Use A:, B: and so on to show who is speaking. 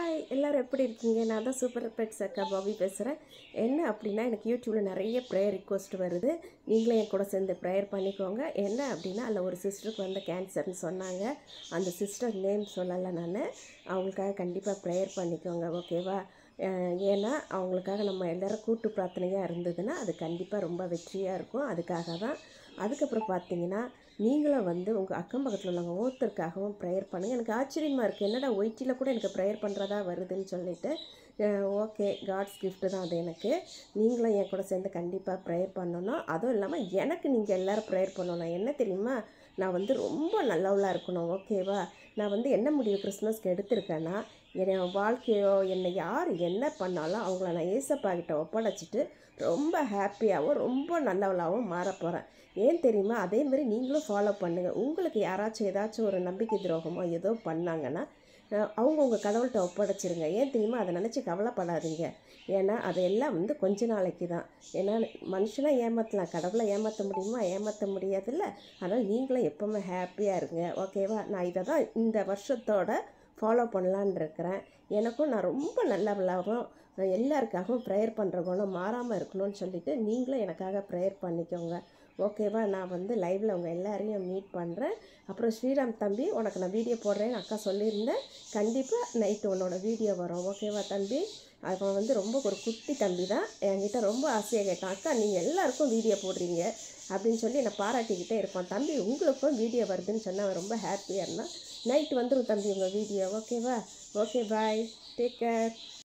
A: hi எல்லோரும் எப்படி இருக்கீங்க நான் தான் சூப்பர் பெட்ஸ் அக்கா பாபி பேசுகிறேன் என்ன அப்படின்னா எனக்கு யூடியூப்பில் நிறைய ப்ரேயர் ரிக்வஸ்ட் வருது நீங்களும் என் கூட சேர்ந்து ப்ரேயர் பண்ணிக்கோங்க என்ன அப்படின்னா அதில் ஒரு சிஸ்டருக்கு வந்து கேன்சர்னு சொன்னாங்க அந்த சிஸ்டர் நேம் சொல்லலை நான் அவங்களுக்காக கண்டிப்பாக ப்ரேயர் பண்ணிக்கோங்க ஓகேவா அஹ் ஏன்னா அவங்களுக்காக நம்ம எல்லாரும் கூட்டு பிரார்த்தனையாக இருந்ததுன்னா அது கண்டிப்பாக ரொம்ப வெற்றியாக இருக்கும் அதுக்காக தான் அதுக்கப்புறம் பார்த்தீங்கன்னா நீங்களும் வந்து உங்கள் அக்கம் பக்கத்தில் உள்ளவங்க ஒவ்வொருத்தருக்காகவும் ப்ரேயர் பண்ணுங்கள் எனக்கு ஆச்சரியமாக இருக்குது என்னடா ஒயிட்டியில் கூட எனக்கு ப்ரேயர் பண்ணுறதா வருதுன்னு சொல்லிட்டு ஓகே காட்ஸ் gift தான் அது எனக்கு நீங்களும் என் கூட சேர்ந்து கண்டிப்பாக ப்ரேயர் பண்ணணும் அதுவும் இல்லாமல் எனக்கு நீங்கள் எல்லோரும் ப்ரேயர் பண்ணணும் என்ன தெரியுமா நான் வந்து ரொம்ப நல்லவளாக இருக்கணும் ஓகேவா நான் வந்து என்ன முடிவு கிறிஸ்மஸ்க்கு எடுத்திருக்கேன்னா என் வாழ்க்கையோ என்னை யார் என்ன பண்ணாலும் அவங்கள நான் ஏசப்பா கிட்ட ஒப்படைச்சிட்டு ரொம்ப ஹாப்பியாகவும் ரொம்ப நல்லவளாகவும் மாற போகிறேன் ஏன் தெரியுமா அதே மாதிரி நீங்களும் ஃபாலோ பண்ணுங்கள் உங்களுக்கு யாராச்சும் ஏதாச்சும் ஒரு நம்பிக்கை துரோகமோ ஏதோ பண்ணாங்கன்னா அஹ் அவங்க உங்கள் கடவுள்கிட்ட ஒப்படைச்சிருங்க ஏன் தெரியுமா அதை நினச்சி கவலைப்படாதீங்க ஏன்னா அதெல்லாம் வந்து கொஞ்ச நாளைக்கு தான் ஏன்னா மனுஷனை ஏமாற்றலாம் கடவுளை ஏமாற்ற முடியுமா ஏமாற்ற முடியாதுல்ல அதனால் நீங்களும் எப்போவுமே ஹாப்பியாக இருங்க ஓகேவா நான் இதை தான் இந்த வருஷத்தோட ஃபாலோ பண்ணலான் இருக்கிறேன் எனக்கும் நான் ரொம்ப நல்லவளாகவும் எல்லாருக்காகவும் ப்ரேயர் பண்ணுற குணம் மாறாமல் இருக்கணும்னு சொல்லிட்டு நீங்களும் எனக்காக ப்ரேயர் பண்ணிக்கோங்க ஓகேவா நான் வந்து லைவில் உங்கள் எல்லாரையும் மீட் பண்ணுறேன் அப்புறம் ஸ்ரீராம் தம்பி உனக்கு நான் வீடியோ போடுறேன்னு அக்கா சொல்லியிருந்தேன் கண்டிப்பாக நைட்டு உன்னோட வீடியோ வரும் ஓகேவா தம்பி அவன் வந்து ரொம்ப ஒரு குட்டி தம்பி தான் என்கிட்ட ரொம்ப ஆசையாக கேட்டான் அக்கா நீங்கள் எல்லாருக்கும் வீடியோ போடுறீங்க அப்படின்னு சொல்லி என்னை பாராட்டிக்கிட்டே இருப்பான் தம்பி உங்களுக்கும் வீடியோ வருதுன்னு சொன்னால் அவன் ரொம்ப ஹாப்பியாக இருந்தான் நைட் வந்துடும் தம்பி உங்கள் வீடியோ ஓகேவா ஓகே பாய் டேக் கேர்